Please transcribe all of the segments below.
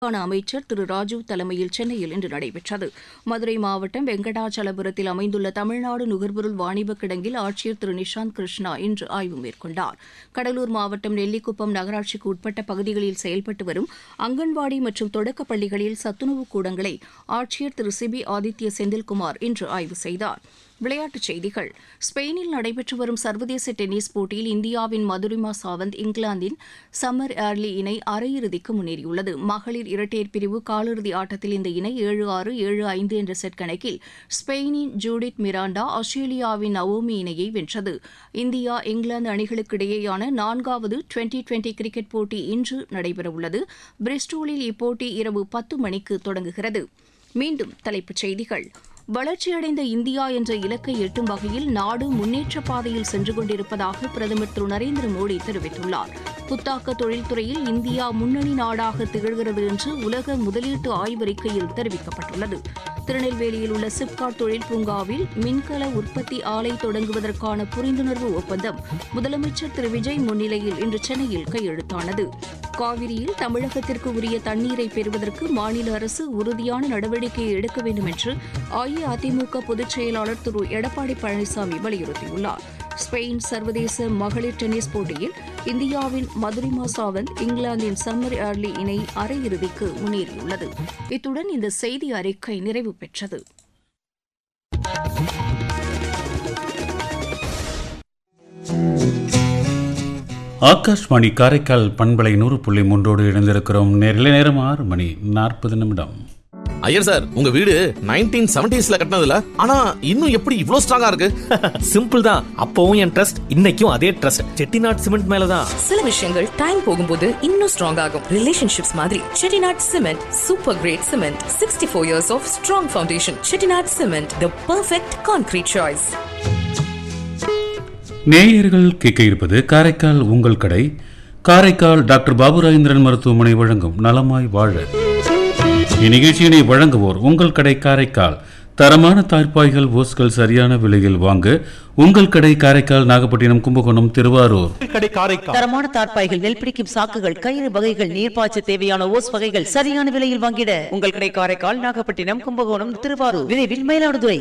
க்கான அமைச்சர் திரு ராஜீவ் தலைமையில் சென்னையில் இன்று நடைபெற்றது மதுரை மாவட்டம் வெங்கடாச்சலபுரத்தில் அமைந்துள்ள தமிழ்நாடு நுகர்பொருள் வாணிபக் கிடங்கில் ஆட்சியர் திரு நிஷாந்த் கிருஷ்ணா இன்று ஆய்வு மேற்கொண்டார் கடலூர் மாவட்டம் நெல்லிக்குப்பம் நகராட்சிக்கு உட்பட்ட பகுதிகளில் செயல்பட்டு வரும் அங்கன்வாடி மற்றும் தொடக்கப் பள்ளிகளில் சத்துணவு கூடங்களை ஆட்சியர் திரு சிபி ஆதித்ய செந்தில்குமார் இன்று ஆய்வு செய்தார் விளையாட்டுச் செய்திகள் ஸ்பெயினில் நடைபெற்று வரும் சர்வதேச டென்னிஸ் போட்டியில் இந்தியாவின் மதுரிமா சாவந்த் இங்கிலாந்தின் சம்மர் ஏர்லி இணை அரையிறுதிக்கு முன்னேறியுள்ளது மகளிர் இரட்டையர் பிரிவு காலிறுதி ஆட்டத்தில் இந்த இணை ஏழு ஆறு ஏழு ஐந்து என்ற செட் கணக்கில் ஸ்பெயினின் ஜூடித் மிராண்டா ஆஸ்திரேலியாவின் நவோமி இணையை வென்றது இந்தியா இங்கிலாந்து அணிகளுக்கு இடையேயான நான்காவது டுவெண்டி டுவெண்டி கிரிக்கெட் போட்டி இன்று நடைபெறவுள்ளது பிரிஸ்டோலில் இப்போட்டி இரவு பத்து மணிக்கு தொடங்குகிறது மீண்டும் தலைப்புச் செய்திகள் வளர்ச்சியடைந்த இந்தியா என்ற இலக்கை எட்டும் வகையில் நாடு முன்னேற்ற பாதையில் சென்று கொண்டிருப்பதாக பிரதமர் திரு நரேந்திர மோடி தெரிவித்துள்ளார் புத்தாக்க தொழில்துறையில் இந்தியா முன்னணி நாடாக திகழ்கிறது என்று உலக முதலீட்டு ஆய்வறிக்கையில் தெரிவிக்கப்பட்டுள்ளது திருநெல்வேலியில் உள்ள சிப்காட் தொழில் பூங்காவில் மின்கல உற்பத்தி ஆலை தொடங்குவதற்கான புரிந்துணர்வு ஒப்பந்தம் முதலமைச்சர் திரு விஜய் முன்னிலையில் இன்று சென்னையில் கையெழுத்தானது காவிரியில் தமிழகத்திற்கு உரிய தண்ணீரை பெறுவதற்கு மாநில அரசு உறுதியான நடவடிக்கையை எடுக்க வேண்டும் என்று அஇஅதிமுக பொதுச் செயலாளர் திரு எடப்பாடி பழனிசாமி வலியுறுத்தியுள்ளார் ஸ்பெயின் சர்வதேச மகளிர் டென்னிஸ் போட்டியில் இந்தியாவின் மதுரிமா சாவந்த் இங்கிலாந்தின் சம்மர் ஏர்லி இணை அரையிறுதிக்கு முன்னேறியுள்ளது இத்துடன் இந்த செய்தி அறிக்கை நிறைவு பெற்றது ஆகாஷ்வாணி காரைக்கால் பண்பலை நூறு புள்ளி மூன்றோடு இணைந்திருக்கிறோம் நேரில் நேரம் ஆறு மணி நாற்பது நிமிடம் ஐயர் சார் உங்க வீடு நைன்டீன் செவன்டிஸ்ல கட்டினதுல ஆனா இன்னும் எப்படி இவ்ளோ ஸ்ட்ராங்கா இருக்கு சிம்பிள் தான் அப்பவும் என் ட்ரஸ்ட் இன்னைக்கும் அதே ட்ரஸ்ட் செட்டிநாட் சிமெண்ட் மேலதான் சில விஷயங்கள் டைம் போகும்போது இன்னும் ஸ்ட்ராங் ஆகும் ரிலேஷன்ஷிப்ஸ் மாதிரி Chettinad cement super great cement sixty four years of strong foundation Chettinad cement the perfect concrete choice நேயர்கள் கேட்க இருப்பது காரைக்கால் உங்கள் கடை காரைக்கால் டாக்டர் பாபுராஜேந்திரன் மருத்துவமனை வழங்கும் நலமாய் வாழ இந்நிகழ்ச்சியினை வழங்குவோர் உங்கள் கடை காரைக்கால் தரமான தாய்ப்பாய்கள் ஓஸ்கள் சரியான விலையில் வாங்க உங்கள் கடை காரைக்கால் நாகப்பட்டினம் கும்பகோணம் திருவாரூர் தரமான தார்ப்பாய்கள் நெல் பிடிக்கும் சாக்குகள் கயிறு வகைகள் நீர்ப்பாய்ச்ச தேவையான ஓஸ் வகைகள் சரியான விலையில் வாங்கிட உங்கள் கடை காரைக்கால் நாகப்பட்டினம் கும்பகோணம் திருவாரூர் விரைவில் மயிலாடுதுறை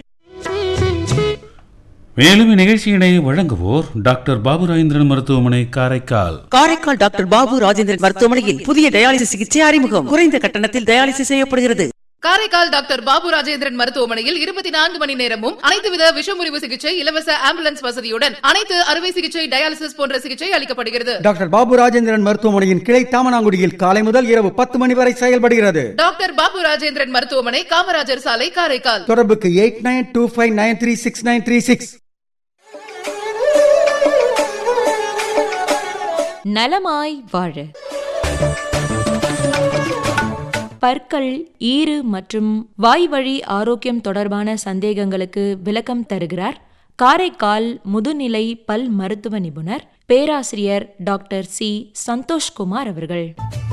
மேலும் இந்நிகழ்ச்சியினை வழங்குவோர் டாக்டர் பாபுராஜேந்திரன் மருத்துவமனை காரைக்கால் காரைக்கால் டாக்டர் பாபு ராஜேந்திரன் மருத்துவமனையில் புதிய டயாலிசிஸ் சிகிச்சை அறிமுகம் குறைந்த கட்டணத்தில் டயாலிசிஸ் செய்யப்படுகிறது காரைக்கால் டாக்டர் பாபு ராஜேந்திரன் மருத்துவமனையில் இருபத்தி நான்கு மணி நேரமும் அனைத்து வித விஷமுறிவு சிகிச்சை இலவச ஆம்புலன்ஸ் வசதியுடன் அனைத்து அறுவை சிகிச்சை டயாலிசிஸ் போன்ற சிகிச்சை அளிக்கப்படுகிறது டாக்டர் பாபு ராஜேந்திரன் மருத்துவமனையின் கிளை தாமனாங்குடியில் காலை முதல் இரவு பத்து மணி வரை செயல்படுகிறது டாக்டர் பாபு ராஜேந்திரன் மருத்துவமனை காமராஜர் சாலை காரைக்கால் தொடர்புக்கு eight nine two five nine three six nine three six நலமாய் வாழ பற்கள் ஈறு மற்றும் வாய்வழி ஆரோக்கியம் தொடர்பான சந்தேகங்களுக்கு விளக்கம் தருகிறார் காரைக்கால் முதுநிலை பல் மருத்துவ நிபுணர் பேராசிரியர் டாக்டர் சி சந்தோஷ்குமார் அவர்கள்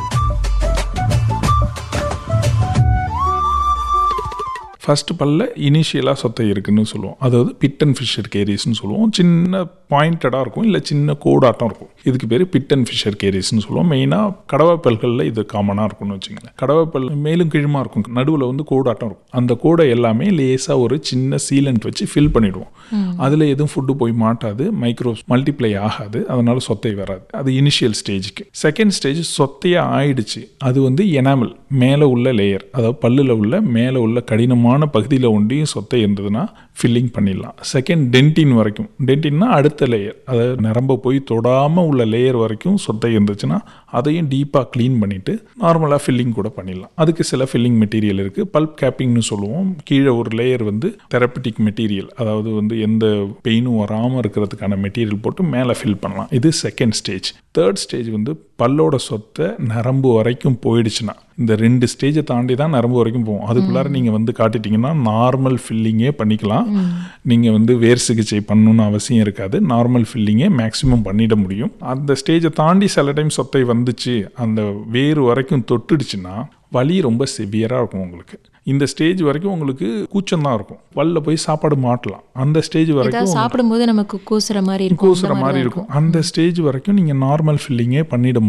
ஃபர்ஸ்ட் பல்ல இனிஷியலாக சொத்தை இருக்குன்னு சொல்லுவோம் அதாவது பிட் அண்ட் ஃபிஷர் கேரிஸ்னு சொல்லுவோம் சின்ன பாயிண்டடாக இருக்கும் இல்லை சின்ன கோடாட்டம் இருக்கும் இதுக்கு பேர் பிட் அண்ட் ஃபிஷர் கேரிஸ்னு சொல்லுவோம் மெயினாக கடவை பல்களில் இது காமனாக இருக்கும்னு வச்சுங்களேன் கடவை பல் மேலும் கீழுமா இருக்கும் நடுவில் வந்து கோடாட்டம் இருக்கும் அந்த கோடை எல்லாமே லேசாக ஒரு சின்ன சீலண்ட் வச்சு ஃபில் பண்ணிடுவோம் அதில் எதுவும் ஃபுட்டு போய் மாட்டாது மைக்ரோ மல்டிப்ளை ஆகாது அதனால சொத்தை வராது அது இனிஷியல் ஸ்டேஜுக்கு செகண்ட் ஸ்டேஜ் சொத்தையே ஆயிடுச்சு அது வந்து எனாமல் மேலே உள்ள லேயர் அதாவது பல்லில் உள்ள மேலே உள்ள கடினமான பகுதியில் ஒண்டியும் சொத்தை இருந்ததுன்னா ஃபில்லிங் பண்ணிடலாம் செகண்ட் டென்டின் வரைக்கும் டென்டின்னா அடுத்த லேயர் அதாவது நரம்ப போய் தொடாமல் உள்ள லேயர் வரைக்கும் சொத்தை இருந்துச்சுன்னா அதையும் டீப்பாக க்ளீன் பண்ணிவிட்டு நார்மலாக ஃபில்லிங் கூட பண்ணிடலாம் அதுக்கு சில ஃபில்லிங் மெட்டீரியல் இருக்குது பல்ப் கேப்பிங்னு சொல்லுவோம் கீழே ஒரு லேயர் வந்து தெரப்பட்டிக் மெட்டீரியல் அதாவது வந்து எந்த பெயினும் வராமல் இருக்கிறதுக்கான மெட்டீரியல் போட்டு மேலே ஃபில் பண்ணலாம் இது செகண்ட் ஸ்டேஜ் தேர்ட் ஸ்டேஜ் வந்து பல்லோட சொத்தை நரம்பு வரைக்கும் போயிடுச்சுன்னா இந்த ரெண்டு ஸ்டேஜை தாண்டி தான் நரம்பு வரைக்கும் போகும் அதுக்குள்ளார நீங்கள் வந்து காட்டிட்டீங்கன்னா நார்மல் ஃபில்லிங்கே பண்ணிக்கலாம் நீங்கள் வந்து வேர் சிகிச்சை பண்ணணும்னு அவசியம் இருக்காது நார்மல் ஃபில்லிங்கே மேக்ஸிமம் பண்ணிட முடியும் அந்த ஸ்டேஜை தாண்டி சில டைம் சொத்தை வந்துச்சு அந்த வேர் வரைக்கும் தொட்டுடுச்சுன்னா வலி ரொம்ப சிவியராக இருக்கும் உங்களுக்கு இந்த ஸ்டேஜ் வரைக்கும் உங்களுக்கு கூச்சம் தான் இருக்கும் வல்ல போய் சாப்பாடு மாட்டலாம் அந்த ஸ்டேஜ் வரைக்கும் சாப்பிடும்போது நமக்கு கூசுற மாதிரி இருக்கும் கூசுற மாதிரி இருக்கும் அந்த ஸ்டேஜ் வரைக்கும் நீங்கள் நார்மல் ஃபில்லிங்கே பண்ணிட முடியும்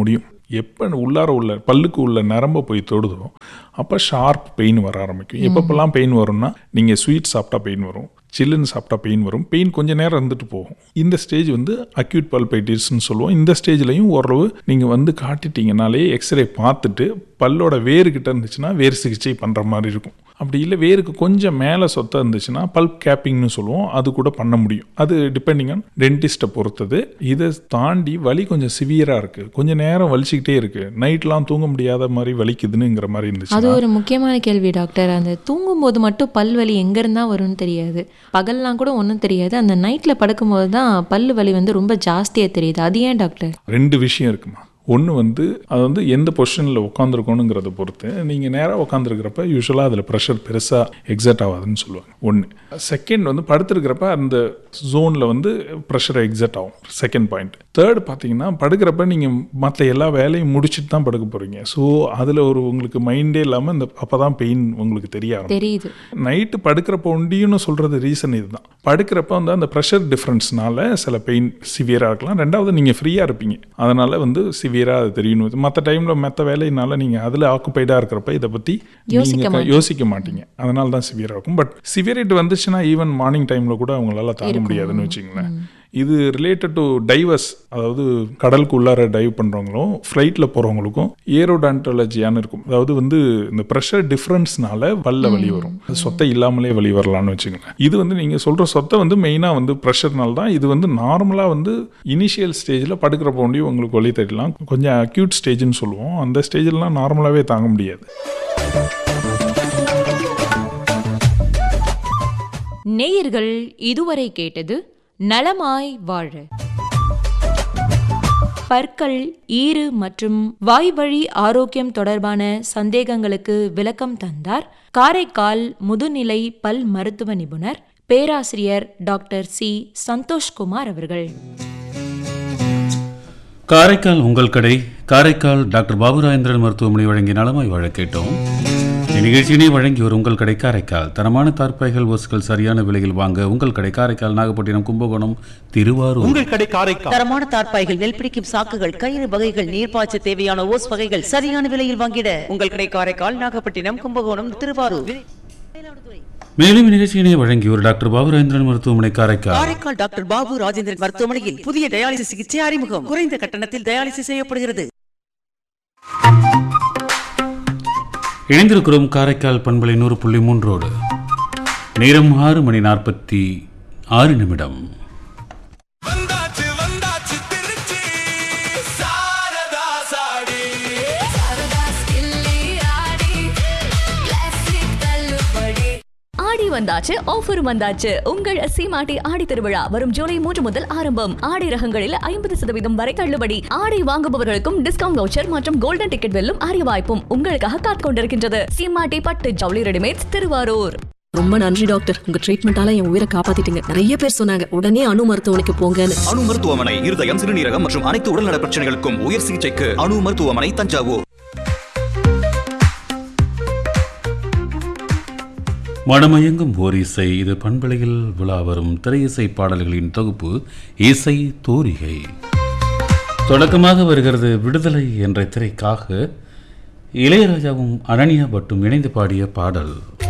எப்போ உள்ளார உள்ள பல்லுக்கு உள்ள நரம்பை போய் தொடுதோ அப்போ ஷார்ப் பெயின் வர ஆரம்பிக்கும் எப்பப்பெல்லாம் பெயின் வரும்னா நீங்கள் ஸ்வீட் சாப்பிட்டா பெயின் வரும் சில்லுன்னு சாப்பிட்டா பெயின் வரும் பெயின் கொஞ்ச நேரம் இருந்துட்டு போகும் இந்த ஸ்டேஜ் வந்து அக்யூட் பல்பைட்டிஸ்னு சொல்லுவோம் இந்த ஸ்டேஜ்லையும் ஓரளவு நீங்கள் வந்து காட்டிட்டீங்கனாலே எக்ஸ்ரே பார்த்துட்டு பல்லோட வேறு கிட்ட இருந்துச்சுன்னா வேறு சிகிச்சை பண்ணுற மாதிரி இருக்கும் அப்படி இல்லை வேருக்கு கொஞ்சம் மேலே சொத்தை இருந்துச்சுன்னா பல்ப் கேப்பிங்னு சொல்லுவோம் அது கூட பண்ண முடியும் அது டிபெண்டிங் ஆன் டென்டிஸ்ட்டை பொறுத்தது இதை தாண்டி வலி கொஞ்சம் சிவியராக இருக்குது கொஞ்சம் நேரம் வலிச்சுக்கிட்டே இருக்குது நைட்லாம் தூங்க முடியாத மாதிரி வலிக்குதுன்னுங்கிற மாதிரி அது இருந்துச்சு ஒரு முக்கியமான கேள்வி டாக்டர் அந்த தூங்கும்போது மட்டும் பல் வலி எங்கேருந்தா வரும்னு தெரியாது பகல்லாம் கூட ஒன்றும் தெரியாது அந்த நைட்டில் படுக்கும்போது தான் பல்லு வலி வந்து ரொம்ப ஜாஸ்தியாக தெரியுது அது ஏன் டாக்டர் ரெண்டு விஷயம் இருக்குமா ஒன்று வந்து அது வந்து எந்த பொசிஷனில் உட்காந்துருக்கணுங்கிறத பொறுத்து நீங்கள் நேராக உட்காந்துருக்கிறப்ப யூஸ்வலாக அதில் ப்ரெஷர் பெருசாக எக்ஸட் ஆகாதுன்னு சொல்லுவாங்க ஒன்று செகண்ட் வந்து படுத்துருக்கிறப்ப அந்த ஜோனில் வந்து ப்ரெஷர் எக்ஸட் ஆகும் செகண்ட் பாயிண்ட் தேர்ட் பார்த்தீங்கன்னா படுக்கிறப்ப நீங்கள் மற்ற எல்லா வேலையும் முடிச்சுட்டு தான் படுக்க போகிறீங்க ஸோ அதில் ஒரு உங்களுக்கு மைண்டே இல்லாமல் இந்த அப்போ தான் பெயின் உங்களுக்கு தெரிய ஆரம்பிக்கும் தெரியுது நைட்டு படுக்கிறப்ப ஒண்டியும்னு சொல்கிறது ரீசன் இதுதான் படுக்கிறப்ப வந்து அந்த ப்ரெஷர் டிஃப்ரென்ஸ்னால சில பெயின் சிவியராக இருக்கலாம் ரெண்டாவது நீங்கள் ஃப்ரீயாக இருப்பீங்க அதனால் வந்து சிவியராக அது தெரியணும் மற்ற டைமில் மற்ற வேலையினால நீங்கள் அதில் ஆக்குப்பைடாக இருக்கிறப்ப இதை பற்றி யோசிக்க நீங்கள் மாட்டீங்க. யோசிக்க மாட்டீங்க அதனால தான் சிவியராக இருக்கும் பட் சிவியரிட்டி வந்துச்சுன்னா ஈவன் மார்னிங் டைமில் கூட அவங்களால தாங்க முடியாதுன்னு வச்சுங்களேன் இது ரிலேட்டட் டு டைவர்ஸ் அதாவது கடலுக்கு உள்ளார டைவ் பண்ணுறவங்களும் ஃப்ளைட்டில் போகிறவங்களுக்கும் ஏரோடான்டாலஜியான்னு இருக்கும் அதாவது வந்து இந்த ப்ரெஷர் டிஃப்ரென்ஸ்னால வல்ல வலி வரும் அது சொத்தை இல்லாமலே வலி வரலாம்னு வச்சுங்களேன் இது வந்து நீங்கள் சொல்கிற சொத்தை வந்து மெயினாக வந்து ப்ரெஷர்னால தான் இது வந்து நார்மலாக வந்து இனிஷியல் ஸ்டேஜில் படுக்கிறப்ப வேண்டி உங்களுக்கு வலி தெரியலாம் கொஞ்சம் அக்யூட் ஸ்டேஜ்னு சொல்லுவோம் அந்த ஸ்டேஜ்லாம் நார்மலாகவே தாங்க முடியாது நேயர்கள் இதுவரை கேட்டது நலமாய் வாழ பற்கள் ஈறு மற்றும் வாய்வழி ஆரோக்கியம் தொடர்பான சந்தேகங்களுக்கு விளக்கம் தந்தார் காரைக்கால் முதுநிலை பல் மருத்துவ நிபுணர் பேராசிரியர் டாக்டர் சி சந்தோஷ்குமார் அவர்கள் காரைக்கால் உங்கள் கடை காரைக்கால் டாக்டர் பாபுராயந்திரன் மருத்துவமனை வழங்கிய நலமாய் வாழ கேட்டோம் இந்நிகழ்ச்சியினை வழங்கி ஒரு உங்கள் கடை காரைக்கால் தரமான தார்ப்பாய்கள் ஓசுகள் சரியான விலையில் வாங்க உங்கள் கடை காரைக்கால் நாகப்பட்டினம் கும்பகோணம் திருவாரூர் உங்கள் கடை காரைக்கால் தரமான தார்ப்பாய்கள் நெல் பிடிக்கும் சாக்குகள் கயிறு வகைகள் நீர்ப்பாய்ச்ச தேவையான ஓஸ் வகைகள் சரியான விலையில் வாங்கிட உங்கள் கடை காரைக்கால் நாகப்பட்டினம் கும்பகோணம் திருவாரூர் மேலும் இந்நிகழ்ச்சியினை வழங்கி ஒரு டாக்டர் பாபுராயந்திரன் மருத்துவமனை காரைக்கால் காரைக்கால் டாக்டர் பாபு ராஜேந்திரன் மருத்துவமனையில் புதிய டயாலிசிஸ் சிகிச்சை அறிமுகம் குறைந்த கட்டணத்தில் டயாலிசிஸ் செய்யப்படுகிறது இணைந்திருக்கிறோம் காரைக்கால் பண்பலை நூறு புள்ளி மூன்றோடு நேரம் ஆறு மணி நாற்பத்தி ஆறு நிமிடம் வந்தாச்சு வந்தாச்சு திருச்சி சாரதா சாடி ஆடி வந்தாச்சு ஆஃபர் வந்தாச்சு உங்கள் சீமாட்டி ஆடி திருவிழா வரும் ஜூலை மூன்று முதல் ஆரம்பம் ஆடை ரகங்களில் ஐம்பது சதவீதம் வரை தள்ளுபடி ஆடை வாங்குபவர்களுக்கும் டிஸ்கவுண்ட் வவுச்சர் மற்றும் கோல்டன் டிக்கெட் வெல்லும் அரிய வாய்ப்பும் உங்களுக்காக காத்துக் கொண்டிருக்கின்றது சீமாட்டி பட்டு ஜவுளி ரெடிமேட்ஸ் திருவாரூர் ரொம்ப நன்றி டாக்டர் உங்க ட்ரீட்மெண்டால என் உயிரை காப்பாத்திட்டீங்க நிறைய பேர் சொன்னாங்க உடனே அணு மருத்துவமனைக்கு போங்கன்னு அணு மருத்துவமனை இருதயம் சிறுநீரகம் மற்றும் அனைத்து உடல்நல பிரச்சனைகளுக்கும் உயர் சிகிச்சைக்கு அணு மருத்துவமனை தஞ்சாவூர் மனமயங்கும் ஓர் இசை இது பண்பலையில் விழா வரும் திரையிசை பாடல்களின் தொகுப்பு இசை தோரிகை தொடக்கமாக வருகிறது விடுதலை என்ற திரைக்காக இளையராஜாவும் அனன்யா பட்டும் இணைந்து பாடிய பாடல்